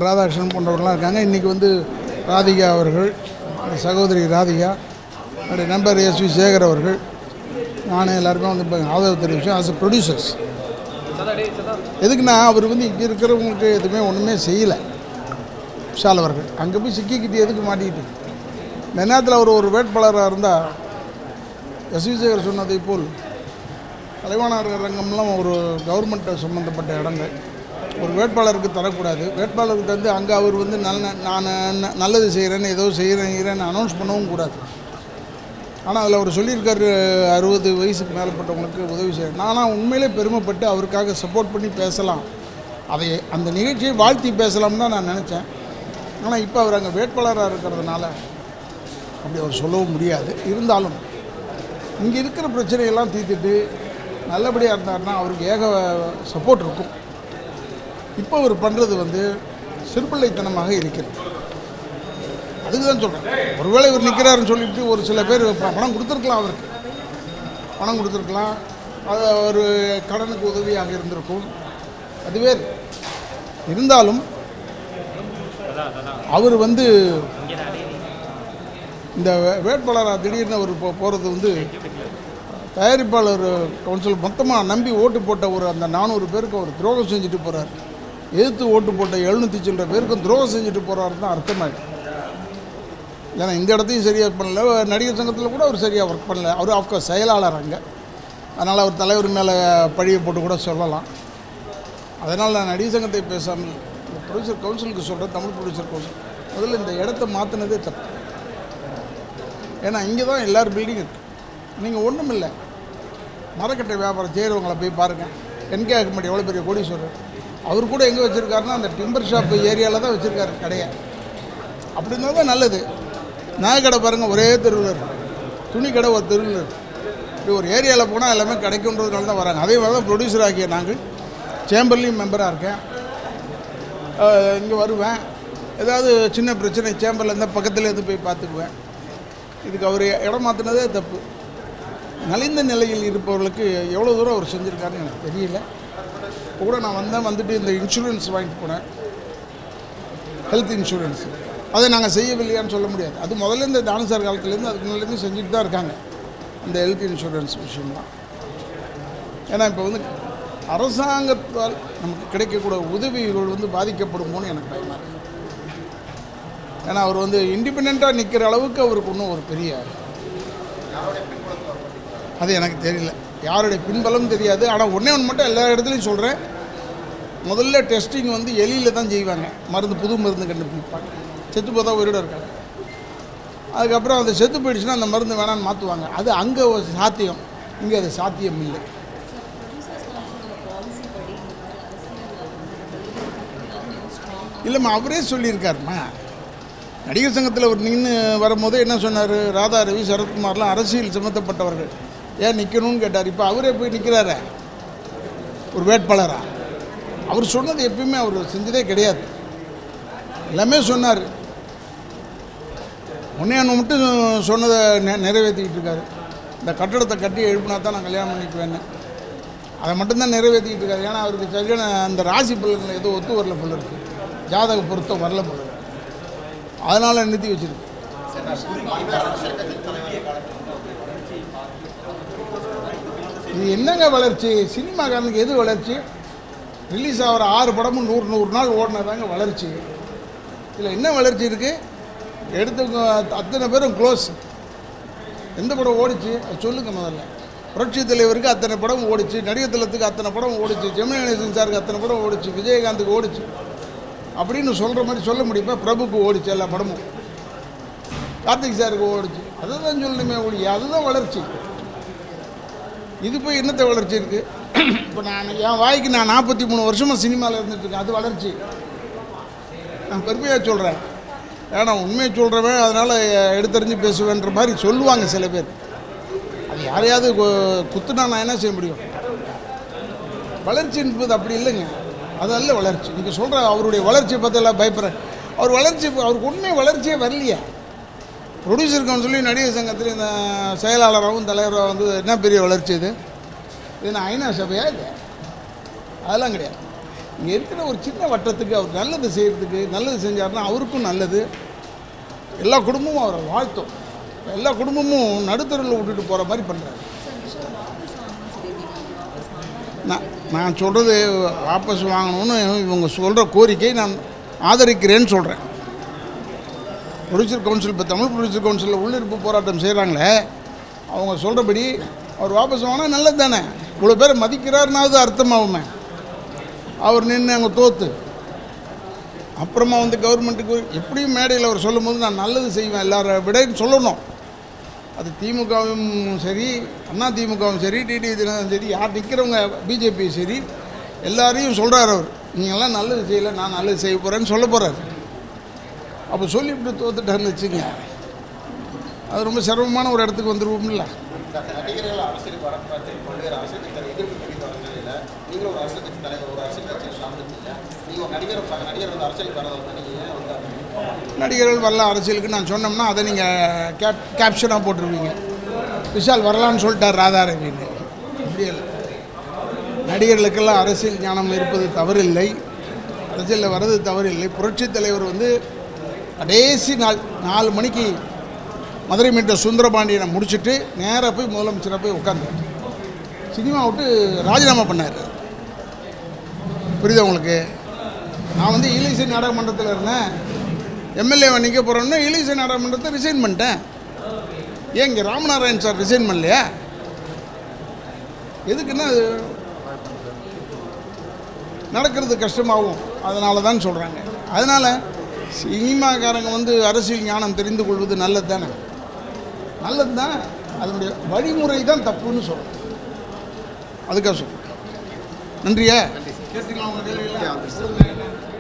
ராதாகிருஷ்ணன் போன்றவர்கள்லாம் இருக்காங்க இன்றைக்கி வந்து ராதிகா அவர்கள் அந்த சகோதரி ராதிகா என்னுடைய நண்பர் எஸ் வி சேகர் அவர்கள் நானும் எல்லாருமே வந்து இப்போ ஆதரவு தெரிவித்தோம் ஆஸ் அ ப்ரொடியூசர்ஸ் எதுக்குன்னா அவர் வந்து இங்கே இருக்கிறவங்களுக்கு எதுவுமே ஒன்றுமே செய்யலை விஷால் அவர்கள் அங்கே போய் சிக்கிக்கிட்டு எதுக்கு மாட்டிக்கிட்டு இந்த நேரத்தில் அவர் ஒரு வேட்பாளராக இருந்தால் எஸ் வி சேகர் சொன்னதை போல் கலைவாணர் ரங்கம்லாம் ஒரு கவர்மெண்ட் சம்மந்தப்பட்ட இடங்கள் ஒரு வேட்பாளருக்கு தரக்கூடாது வேட்பாளருக்கு தந்து அங்கே அவர் வந்து நல்ல நான் ந- நல்லது செய்கிறேன்னு ஏதோ செய்கிறேன் செய்கிறேன்னு அனௌன்ஸ் பண்ணவும் கூடாது ஆனால் அதில் அவர் சொல்லியிருக்காரு அறுபது வயசுக்கு மேற்பட்டவங்களுக்கு உதவி செய்ய நானாக உண்மையிலே பெருமைப்பட்டு அவருக்காக சப்போர்ட் பண்ணி பேசலாம் அதை அந்த நிகழ்ச்சியை வாழ்த்தி பேசலாம்னு தான் நான் நினச்சேன் ஆனால் இப்போ அவர் அங்கே வேட்பாளராக இருக்கிறதுனால அப்படி அவர் சொல்லவும் முடியாது இருந்தாலும் இங்கே இருக்கிற பிரச்சனையெல்லாம் தீர்த்துட்டு நல்லபடியாக இருந்தாருன்னா அவருக்கு ஏக சப்போர்ட் இருக்கும் இப்போ அவர் பண்ணுறது வந்து சிறுபிள்ளைத்தனமாக இருக்கிறது அதுக்கு தான் சொல்கிறேன் ஒருவேளை இவர் நிற்கிறாருன்னு சொல்லிட்டு ஒரு சில பேர் ப- பணம் கொடுத்துருக்கலாம் அவருக்கு பணம் கொடுத்துருக்கலாம் அது ஒரு கடனுக்கு உதவியாக இருந்திருக்கும் அதுவே இருந்தாலும் அவர் வந்து இந்த வே- வேட்பாளராக திடீர்னு அவர் போ போகிறது வந்து தயாரிப்பாளர் கவுன்சில் மொத்தமாக நம்பி ஓட்டு போட்ட ஒரு அந்த நானூறு பேருக்கு அவர் துரோகம் செஞ்சுட்டு போகிறார் எதிர்த்து ஓட்டு போட்ட எழுநூற்றி சில்லற பேருக்கும் துரோகம் செஞ்சுட்டு போகிறாருன்னு தான் அர்த்தமாயிடும் ஏன்னா இந்த இடத்தையும் சரியாக பண்ணல நடிகர் சங்கத்தில் கூட அவர் சரியாக ஒர்க் பண்ணல அவர் ஆஃப்கோர்ஸ் செயலாளர் அங்கே அதனால் அவர் தலைவர் மேலே பழியை போட்டு கூட சொல்லலாம் அதனால் நான் நடிகர் சங்கத்தை பேசாமல் இந்த ப்ரொடியூசர் கவுன்சிலுக்கு சொல்கிறேன் தமிழ் ப்ரொடியூசர் கவுன்சில் முதல்ல இந்த இடத்த மாற்றினதே தப்பு ஏன்னா இங்கே தான் எல்லார் பில்டிங் இருக்குது நீங்கள் ஒன்றும் இல்லை மரக்கட்டை வியாபாரம் செய்கிறவங்கள போய் பாருங்கள் என்கே அகமடி எவ்வளோ பெரிய கோடீஸ்வரர் அவர் கூட எங்கே வச்சுருக்காருன்னா அந்த டிம்பர் ஷாப் ஏரியாவில் தான் வச்சுருக்காரு கடையை அப்படி இருந்தால் தான் நல்லது நகைக்கடை பாருங்கள் ஒரே தெருவில் இருக்கு துணி கடை ஒரு தெருவில் இருக்கு இப்படி ஒரு ஏரியாவில் போனால் எல்லாமே கிடைக்குன்றதுனால தான் வராங்க அதே மாதிரி தான் ப்ரொடியூசர் ஆகிய நாங்கள் சேம்பர்லேயும் மெம்பராக இருக்கேன் இங்கே வருவேன் ஏதாவது சின்ன பிரச்சனை சேம்பரில் இருந்தால் பக்கத்தில் இருந்து போய் பார்த்துக்குவேன் இதுக்கு அவர் இடம் மாற்றினதே தப்பு நலிந்த நிலையில் இருப்பவர்களுக்கு எவ்வளோ தூரம் அவர் செஞ்சுருக்காருன்னு எனக்கு தெரியல இப்போ கூட நான் வந்தேன் வந்துட்டு இந்த இன்சூரன்ஸ் வாங்கிட்டு போனேன் ஹெல்த் இன்சூரன்ஸ் அதை நாங்கள் செய்யவில்லையான்னு சொல்ல முடியாது அது முதல்ல இந்த தானசார் காலத்துலேருந்து அதுக்கு முன்னாலேருந்து செஞ்சுட்டு தான் இருக்காங்க இந்த ஹெல்த் இன்சூரன்ஸ் விஷயம்லாம் ஏன்னா இப்போ வந்து அரசாங்கத்தால் நமக்கு கிடைக்கக்கூடிய உதவிகள் வந்து பாதிக்கப்படுமோன்னு எனக்கு பயமாக இருக்கு ஏன்னா அவர் வந்து இண்டிபெண்ட்டாக நிற்கிற அளவுக்கு அவருக்கு இன்னும் ஒரு பெரிய அது எனக்கு தெரியல யாருடைய பின்பலம் தெரியாது ஆனால் ஒன்றே ஒன்று மட்டும் எல்லா இடத்துலையும் சொல்கிறேன் முதல்ல டெஸ்டிங் வந்து எலியில் தான் செய்வாங்க மருந்து புது மருந்து கண்டுபிடிப்பாங்க செத்து போதா உயிரோட இருக்காங்க அதுக்கப்புறம் அது செத்து போயிடுச்சுன்னா அந்த மருந்து வேணான்னு மாற்றுவாங்க அது அங்கே ஒரு சாத்தியம் இங்கே அது சாத்தியம் இல்லை இல்லைம்மா அவரே சொல்லியிருக்காருமா நடிகர் சங்கத்தில் ஒரு நின்று வரும்போது என்ன சொன்னார் ராதா ரவி சரத்குமார்லாம் அரசியல் சம்மந்தப்பட்டவர்கள் ஏன் நிற்கணும்னு கேட்டார் இப்போ அவரே போய் நிற்கிறாரே ஒரு வேட்பாளரா அவர் சொன்னது எப்பயுமே அவர் செஞ்சதே கிடையாது எல்லாமே சொன்னார் ஒன்றே ஒன்று மட்டும் சொன்னதை நெ நிறைவேற்றிக்கிட்டு இருக்காரு இந்த கட்டடத்தை கட்டி எழுப்பினா தான் நான் கல்யாணம் பண்ணிக்குவேன்னு அதை மட்டும்தான் நிறைவேற்றிக்கிட்டு இருக்காரு ஏன்னா அவருக்கு சரியான அந்த ராசி பலன்கள் ஏதோ ஒத்து வரல போல இருக்கு ஜாதக பொருத்தம் வரல போல இருக்கு அதனால் நிறுத்தி வச்சிருக்கு இது என்னங்க வளர்ச்சி சினிமாக்காரனுக்கு எது வளர்ச்சி ரிலீஸ் ஆகிற ஆறு படமும் நூறு நூறு நாள் ஓடினதாங்க வளர்ச்சி இதில் என்ன வளர்ச்சி இருக்குது எடுத்தவங்க அத்தனை பேரும் க்ளோஸ் எந்த படம் ஓடிச்சு அது சொல்லுங்கள் முதல்ல புரட்சி தலைவருக்கு அத்தனை படம் ஓடிச்சு நடிகர் திலத்துக்கு அத்தனை படம் ஓடிச்சு ஜெமினி கணேசன் சாருக்கு அத்தனை படம் ஓடிச்சு விஜயகாந்துக்கு ஓடிச்சு அப்படின்னு சொல்கிற மாதிரி சொல்ல முடியுமா பிரபுக்கு ஓடிச்சு எல்லா படமும் கார்த்திக் சாருக்கு ஓடிச்சு அதை தான் சொல்லணுமே ஒழிய அதுதான் வளர்ச்சி இது போய் என்னத்தை வளர்ச்சி இருக்குது இப்போ நான் என் வாய்க்கு நான் நாற்பத்தி மூணு வருஷமாக சினிமாவில் இருந்துட்டுருக்கேன் அது வளர்ச்சி நான் பெருமையாக சொல்கிறேன் ஏன்னா உண்மையை சொல்கிறவன் அதனால் எடுத்தறிஞ்சு பேசுவேன்ற மாதிரி சொல்லுவாங்க சில பேர் அது யாரையாவது கு- குத்துனா நான் என்ன செய்ய முடியும் வளர்ச்சி என்பது அப்படி இல்லைங்க அது அல்ல வளர்ச்சி நீங்கள் சொல்கிற அவருடைய வளர்ச்சியை பார்த்து எல்லாம் பயப்படுறேன் அவர் வளர்ச்சி அவருக்கு உண்மை வளர்ச்சியே வரலையே ப்ரொடியூசர் கவுன்சிலையும் நடிகர் சங்கத்தில் இந்த செயலாளராகவும் தலைவராக வந்து என்ன பெரிய வளர்ச்சி இது இது நான் ஐநா சபையா இது அதெல்லாம் கிடையாது இங்கே இருக்கிற ஒரு சின்ன வட்டத்துக்கு அவர் நல்லது செய்கிறதுக்கு நல்லது செஞ்சாருன்னா அவருக்கும் நல்லது எல்லா குடும்பமும் அவரை வாழ்த்தும் எல்லா குடும்பமும் நடுத்தருவில் விட்டுட்டு போகிற மாதிரி பண்ணுறாரு நான் நான் சொல்கிறது வாபஸ் வாங்கணும்னு இவங்க சொல்கிற கோரிக்கை நான் ஆதரிக்கிறேன்னு சொல்கிறேன் ப்ரொடியூசர் கவுன்சில் இப்போ தமிழ் ப்ரொடியூசர் கவுன்சிலில் உள்ளிருப்பு போராட்டம் செய்கிறாங்களே அவங்க சொல்கிறபடி அவர் வாபஸ் வாங்கினா நல்லது தானே இவ்வளோ பேரை மதிக்கிறாருனாவது அர்த்தமாகுமே அவர் நின்று அங்கே தோத்து அப்புறமா வந்து கவர்மெண்ட்டுக்கு எப்படியும் மேடையில் அவர் சொல்லும்போது நான் நல்லது செய்வேன் எல்லாரை விடன்னு சொல்லணும் அது திமுகவும் சரி அண்ணா திமுகவும் சரி டிடி தினகரன் சரி யார் நிற்கிறவங்க பிஜேபி சரி எல்லாரையும் சொல்கிறார் அவர் நீங்கள்லாம் நல்லது செய்யலை நான் நல்லது செய்ய போகிறேன்னு சொல்ல போகிறார் அப்போ சொல்லி இப்படி தோத்துட்டாருன்னு வச்சுங்க அது ரொம்ப சிரமமான ஒரு இடத்துக்கு வந்துருவோம்ல நடிகர்கள் அரசியலுக்கு வர பார்த்து பல்வேறு அரசியல் கட்சிகள் எதிர்ப்பு தெரிவித்து வர நிலையில் நீங்களும் ஒரு அரசியல் கட்சி தலைவர் ஒரு அரசியல் கட்சியை சார்ந்திருக்கீங்க நீங்கள் ஒரு நடிகர் ப- நடிகர் வந்து அரசியலுக்கு வரதை வந்து நீங்கள் ஏன் வந்து நடிகர்கள் வரலாம் அரசியலுக்கு நான் சொன்னோம்னா அதை நீங்கள் கேப் கேப்ஷனாக போட்டுருவீங்க விஷால் வரலான்னு சொல்லிட்டார் ராதாரவின்னு அப்படி இல்லை நடிகர்களுக்கெல்லாம் அரசியல் ஞானம் இருப்பது தவறில்லை அரசியலில் வர்றது தவறில்லை புரட்சித் தலைவர் வந்து கடைசி நாள் நாலு மணிக்கு மதுரை மீட்ட சுந்தரபாண்டியனை முடிச்சுட்டு நேராக போய் முதலமைச்சராக போய் உட்காந்தார் சினிமா விட்டு ராஜினாமா பண்ணார் புரியுதா உங்களுக்கு நான் வந்து இலிசை நாடக மன்றத்தில் இருந்தேன் எம்எல்ஏவை நிற்க போகிறோன்னு இலிசை நாடக மன்றத்தை ரிசைன் பண்ணிட்டேன் ஏன் இங்கே ராமநாராயண் சார் ரிசைன் பண்ணலையா எதுக்குன்னா அது நடக்கிறது கஷ்டமாகும் அதனால தான் சொல்கிறாங்க அதனால் சினிமாக்காரங்க வந்து அரசியல் ஞானம் தெரிந்து கொள்வது நல்லது தானே நல்லது தான் அதனுடைய வழிமுறை தான் தப்புன்னு சொல்கிறேன் அதுக்காக சொல்கிறேன் நன்றியா கேட்டீங்களா உங்கள் கேள்வியெல்லாம்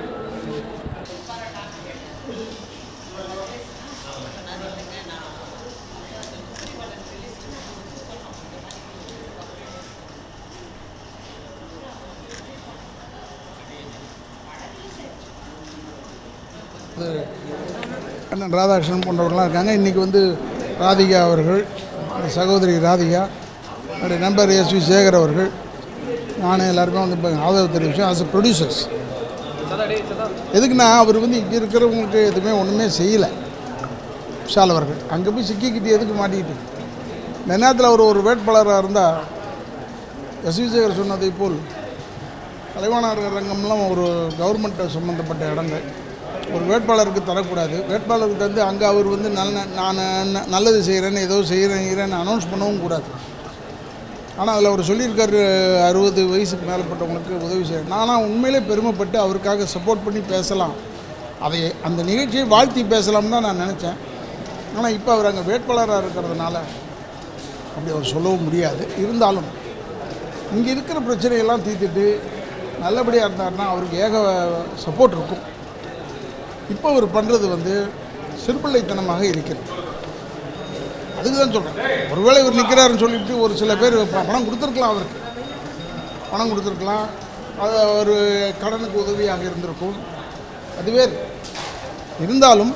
அண்ணன் ராதாகிருஷ்ணன் போன்றவர்கள்லாம் இருக்காங்க இன்றைக்கி வந்து ராதிகா அவர்கள் அந்த சகோதரி ராதிகா என்னுடைய நண்பர் எஸ் வி சேகர் அவர்கள் நானும் எல்லாருமே வந்து இப்போ ஆதரவு தெரிவித்தோம் ஆஸ் அ ப்ரொடியூசர்ஸ் எதுக்குன்னா அவர் வந்து இங்கே இருக்கிறவங்களுக்கு எதுவுமே ஒன்றுமே செய்யலை விஷால் அவர்கள் அங்கே போய் சிக்கிக்கிட்டு எதுக்கு மாட்டிக்கிட்டு இந்த நேரத்தில் அவர் ஒரு வேட்பாளராக இருந்தால் எஸ் வி சேகர் சொன்னதை போல் கலைவாணர் ரங்கம்லாம் ஒரு கவர்மெண்ட் சம்மந்தப்பட்ட இடங்கள் ஒரு வேட்பாளருக்கு தரக்கூடாது வேட்பாளருக்கு தந்து அங்கே அவர் வந்து நல்ல நான் ந- நல்லது செய்கிறேன்னு ஏதோ செய்கிறேன் அனௌன்ஸ் பண்ணவும் கூடாது ஆனால் அதில் அவர் சொல்லியிருக்காரு அறுபது வயசுக்கு மேற்பட்டவங்களுக்கு உதவி செய்ய நானாக உண்மையிலே பெருமைப்பட்டு அவருக்காக சப்போர்ட் பண்ணி பேசலாம் அதை அந்த நிகழ்ச்சியை வாழ்த்தி பேசலாம்னு தான் நான் நினச்சேன் ஆனால் இப்போ அவர் அங்கே வேட்பாளராக இருக்கிறதுனால அப்படி அவர் சொல்லவும் முடியாது இருந்தாலும் இங்கே இருக்கிற பிரச்சனையெல்லாம் தீர்த்துட்டு நல்லபடியாக இருந்தாருன்னா அவருக்கு ஏக சப்போர்ட் இருக்கும் இப்போ அவர் பண்ணுறது வந்து சிறுபிள்ளைத்தனமாக இருக்கிறது அதுக்கு தான் சொல்கிறேன் ஒருவேளை இவர் நிற்கிறாருன்னு சொல்லிட்டு ஒரு சில பேர் ப- பணம் கொடுத்துருக்கலாம் அவருக்கு பணம் கொடுத்துருக்கலாம் அது ஒரு கடனுக்கு உதவியாக இருந்திருக்கும் அது வேறு இருந்தாலும்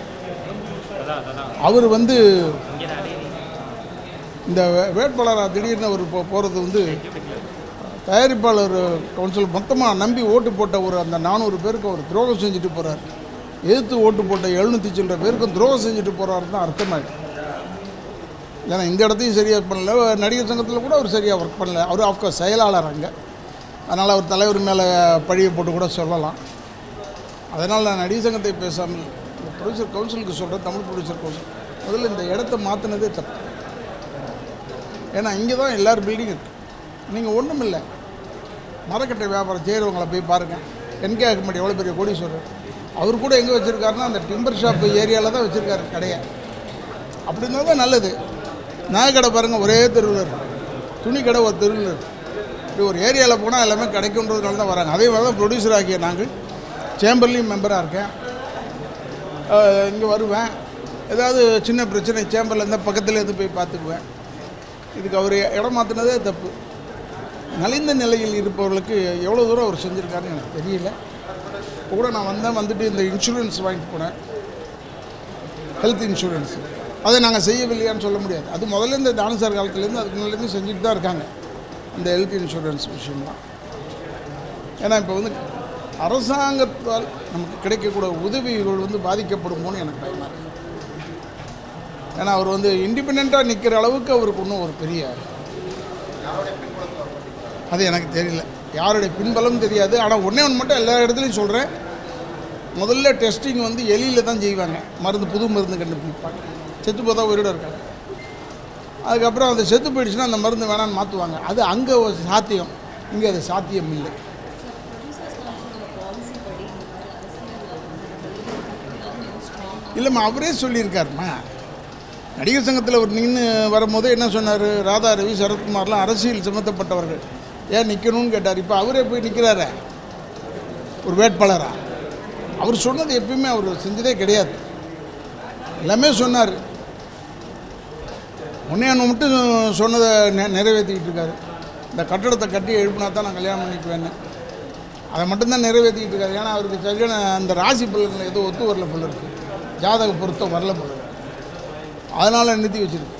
அவர் வந்து இந்த வே- வேட்பாளராக திடீர்னு அவர் போ போகிறது வந்து தயாரிப்பாளர் கவுன்சில் மொத்தமாக நம்பி ஓட்டு போட்ட ஒரு அந்த நானூறு பேருக்கு அவர் துரோகம் செஞ்சுட்டு போகிறார் எதிர்த்து ஓட்டு போட்ட எழுநூற்றி சில்லற பேருக்கும் துரோகம் செஞ்சுட்டு போகிறாருன்னு தான் அர்த்தமாயிடும் ஏன்னா இந்த இடத்தையும் சரியாக பண்ணல நடிகர் சங்கத்தில் கூட அவர் சரியாக ஒர்க் பண்ணல அவர் ஆஃப்கோர்ஸ் செயலாளர் அங்கே அதனால் அவர் தலைவர் மேலே பழியை போட்டு கூட சொல்லலாம் அதனால் நான் நடிகர் சங்கத்தை பேசாமல் இந்த ப்ரொடியூசர் கவுன்சிலுக்கு சொல்கிறேன் தமிழ் ப்ரொடியூசர் கவுன்சில் முதல்ல இந்த இடத்த மாற்றினதே தப்பு ஏன்னா இங்கே தான் எல்லார் பில்டிங் இருக்குது நீங்கள் ஒன்றும் இல்லை மரக்கட்டை வியாபாரம் செய்கிறவங்கள போய் பாருங்கள் என்கே அகமடி எவ்வளோ பெரிய கோடீஸ்வரர் அவர் கூட எங்கே வச்சுருக்காருன்னா அந்த டிம்பர் ஷாப் ஏரியாவில் தான் வச்சுருக்காரு கடையை அப்படி இருந்தால் தான் நல்லது நகைக்கடை பாருங்கள் ஒரே தெருவில் இருக்கு துணி கடை ஒரு தெருவில் இருக்கு இப்படி ஒரு ஏரியாவில் போனால் எல்லாமே கிடைக்குன்றதுனால தான் வராங்க அதே மாதிரி தான் ப்ரொடியூசர் ஆகிய நாங்கள் சேம்பர்லேயும் மெம்பராக இருக்கேன் இங்கே வருவேன் ஏதாவது சின்ன பிரச்சனை சேம்பரில் இருந்தால் பக்கத்தில் இருந்து போய் பார்த்துக்குவேன் இதுக்கு அவர் இடம் மாற்றினதே தப்பு நலிந்த நிலையில் இருப்பவர்களுக்கு எவ்வளோ தூரம் அவர் செஞ்சுருக்காருன்னு எனக்கு தெரியல இப்போ கூட நான் வந்தேன் வந்துட்டு இந்த இன்சூரன்ஸ் வாங்கிட்டு போனேன் ஹெல்த் இன்சூரன்ஸ் அதை நாங்கள் செய்யவில்லையான்னு சொல்ல முடியாது அது முதல்ல இந்த தானசார் காலத்துலேருந்து அதுக்கு முன்னாலேருந்து செஞ்சுட்டு தான் இருக்காங்க அந்த ஹெல்த் இன்சூரன்ஸ் விஷயம்லாம் ஏன்னா இப்போ வந்து அரசாங்கத்தால் நமக்கு கிடைக்கக்கூடிய உதவிகள் வந்து பாதிக்கப்படுமோன்னு எனக்கு பயமாக இருக்கு ஏன்னா அவர் வந்து இண்டிபெண்ட்டாக நிற்கிற அளவுக்கு அவருக்கு இன்னும் ஒரு பெரிய அது எனக்கு தெரியல யாருடைய பின்பலம் தெரியாது ஆனால் ஒன்றே ஒன்று மட்டும் எல்லா இடத்துலையும் சொல்கிறேன் முதல்ல டெஸ்டிங் வந்து எலியில் தான் செய்வாங்க மருந்து புது மருந்து கண்டுபிடிப்பாங்க செத்து போதா உயிரோட இருக்காங்க அதுக்கப்புறம் அது செத்து போயிடுச்சுன்னா அந்த மருந்து வேணான்னு மாற்றுவாங்க அது அங்கே ஒரு சாத்தியம் இங்கே அது சாத்தியம் இல்லை இல்லைம்மா அவரே சொல்லியிருக்காருமா நடிகர் சங்கத்தில் ஒரு நின்று வரும்போது என்ன சொன்னார் ராதா ரவி சரத்குமார்லாம் அரசியல் சம்மந்தப்பட்டவர்கள் ஏன் நிற்கணும்னு கேட்டார் இப்போ அவரே போய் நிற்கிறாரே ஒரு வேட்பாளரா அவர் சொன்னது எப்பயுமே அவர் செஞ்சதே கிடையாது எல்லாமே சொன்னார் ஒன்றே ஒன்று மட்டும் சொன்னதை நெ நிறைவேற்றிக்கிட்டு இருக்காரு இந்த கட்டடத்தை கட்டி எழுப்பினா தான் நான் கல்யாணம் பண்ணிக்குவேன்னு அதை மட்டும்தான் நிறைவேற்றிக்கிட்டு இருக்காரு ஏன்னா அவருக்கு சரியான அந்த ராசி பலன்கள் ஏதோ ஒத்து வரல போல இருக்கு ஜாதக பொருத்தம் வரல போல இருக்கு அதனால் நிறுத்தி வச்சிருக்கு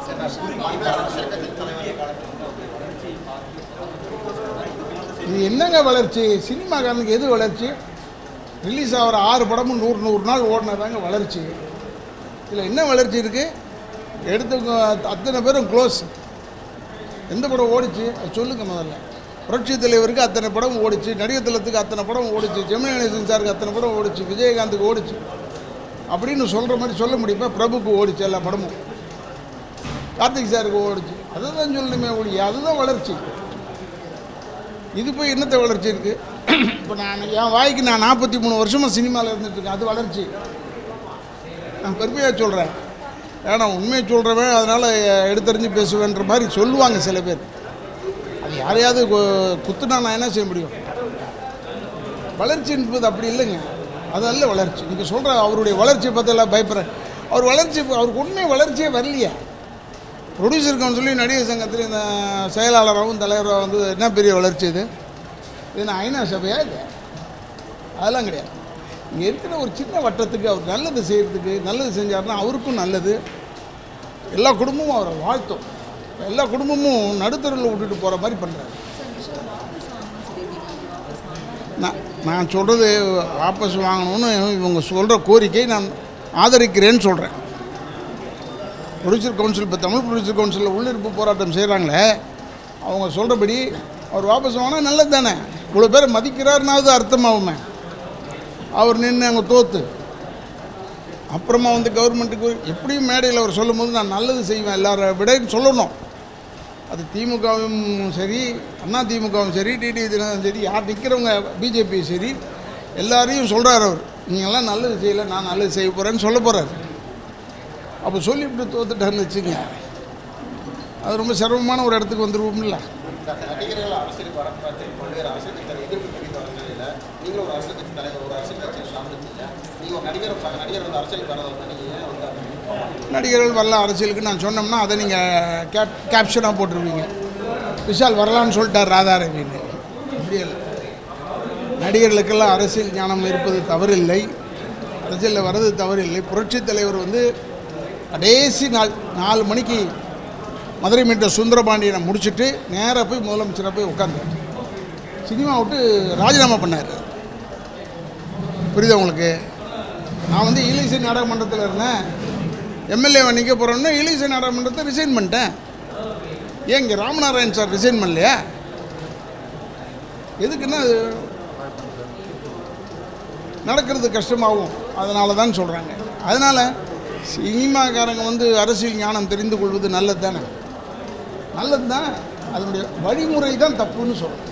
இது என்னங்க வளர்ச்சி சினிமாக்காரனுக்கு எது வளர்ச்சி ரிலீஸ் ஆகிற ஆறு படமும் நூறு நூறு நாள் ஓடினதாங்க வளர்ச்சி இதில் என்ன வளர்ச்சி இருக்குது எடுத்தவங்க அத்தனை பேரும் க்ளோஸ் எந்த படம் ஓடிச்சு அது சொல்லுங்க முதல்ல புரட்சி தலைவருக்கு அத்தனை படம் ஓடிச்சு நடிகர் திலத்துக்கு அத்தனை படம் ஓடிச்சு ஜெமினி கணேசன் சாருக்கு அத்தனை படம் ஓடிச்சு விஜயகாந்துக்கு ஓடிச்சு அப்படின்னு சொல்கிற மாதிரி சொல்ல முடியுமா பிரபுக்கு ஓடிச்சு எல்லா படமும் கார்த்திக் சாருக்கு ஓடிச்சு அதுதான் சொல்லணுமே ஒழிய அதுதான் வளர்ச்சி இது போய் என்னத்தை வளர்ச்சி இருக்குது இப்போ நான் என் வாய்க்கு நான் நாற்பத்தி மூணு வருஷமாக சினிமாவில் இருந்துட்டுருக்கேன் அது வளர்ச்சி நான் பெருமையாக சொல்கிறேன் ஏன்னா உண்மையை சொல்கிறவன் அதனால் எடுத்தறிஞ்சு பேசுவேன்ற மாதிரி சொல்லுவாங்க சில பேர் அது யாரையாவது கு- குத்துனா நான் என்ன செய்ய முடியும் வளர்ச்சி என்பது அப்படி இல்லைங்க அது அல்ல வளர்ச்சி நீங்கள் சொல்கிற அவருடைய வளர்ச்சியை பார்த்து எல்லாம் பயப்படுறேன் அவர் வளர்ச்சி அவருக்கு உண்மை வளர்ச்சியே வரலையே ப்ரொடியூசர் கவுன்சிலையும் நடிகர் சங்கத்தில் இந்த செயலாளராகவும் தலைவராகவும் வந்து என்ன பெரிய வளர்ச்சி இது இது நான் ஐநா சபையா இது அதெல்லாம் கிடையாது இங்கே இருக்கிற ஒரு சின்ன வட்டத்துக்கு அவர் நல்லது செய்கிறதுக்கு நல்லது செஞ்சாருன்னா அவருக்கும் நல்லது எல்லா குடும்பமும் அவரை வாழ்த்தும் எல்லா குடும்பமும் நடுத்தருவில் விட்டுட்டு போகிற மாதிரி பண்ணுறாரு நான் நான் சொல்கிறது வாபஸ் வாங்கணும்னு இவங்க சொல்கிற கோரிக்கை நான் ஆதரிக்கிறேன்னு சொல்கிறேன் ப்ரொடியூசர் கவுன்சில் இப்போ தமிழ் ப்ரொடியூசர் கவுன்சிலில் உள்ளிருப்பு போராட்டம் செய்கிறாங்களே அவங்க சொல்கிறபடி அவர் வாபஸ் வாங்கினா நல்லது தானே இவ்வளோ பேரை மதிக்கிறாருனாவது அர்த்தமாகுமே அவர் நின்று அங்கே தோத்து அப்புறமா வந்து கவர்மெண்ட்டுக்கு எப்படியும் மேடையில் அவர் சொல்லும்போது நான் நல்லது செய்வேன் எல்லாரை விடன்னு சொல்லணும் அது திமுகவும் சரி அண்ணா திமுகவும் சரி டிடி தினகரன் சரி யார் நிற்கிறவங்க பிஜேபி சரி எல்லாரையும் சொல்கிறார் அவர் நீங்கள்லாம் நல்லது செய்யலை நான் நல்லது செய்ய போகிறேன்னு சொல்ல போகிறார் அப்போ சொல்லி இப்படி தோத்துட்டான்னு வச்சுங்க அது ரொம்ப சிரமமான ஒரு இடத்துக்கு வந்துருவோம்ல இந்த நடிகர்கள் அரசியலுக்கு வர பார்த்து பல்வேறு அரசியல் கட்சிகள் எதிர்ப்பு தெரிவித்து வர நிலையில் நீங்களும் ஒரு அரசியல் கட்சி தலைவர் ஒரு அரசியல் கட்சியை சார்ந்திருக்கீங்க நீங்கள் ஒரு நடிகர் சக நடிகர் வந்து அரசியலுக்கு வரதை வந்து நீங்கள் ஏன் வந்து நடிகர்கள் வரலாம் அரசியலுக்கு நான் சொன்னோம்னா அதை நீங்கள் கேப் கேப்ஷனாக போட்டிருவீங்க விஷால் வரலான்னு சொல்லிட்டார் ராதாரவின்னு அப்படி இல்லை நடிகர்களுக்கெல்லாம் அரசியல் ஞானம் இருப்பது தவறில்லை அரசியலில் வர்றது தவறில்லை புரட்சித் தலைவர் வந்து கடைசி நாள் நாலு மணிக்கு மதுரை மீட்ட சுந்தரபாண்டியனை முடிச்சுட்டு நேராக போய் முதலமைச்சராக போய் உட்காந்தார் சினிமா விட்டு ராஜினாமா பண்ணார் புரியுதா உங்களுக்கு நான் வந்து இலிசை நாடக மன்றத்தில் இருந்தேன் எம்எல்ஏவை நிற்க போகிறோன்னு இலிசை நாடக மன்றத்தை ரிசைன் பண்ணிட்டேன் ஏன் இங்கே ராமநாராயண் சார் ரிசைன் பண்ணலையா எதுக்குன்னா அது நடக்கிறது கஷ்டமாகும் அதனால தான் சொல்கிறாங்க அதனால் சினிமாக்காரங்க வந்து அரசியல் ஞானம் தெரிந்து கொள்வது நல்லது தானே நல்லது தான் அதனுடைய வழிமுறை தான் தப்புன்னு சொல்கிறேன்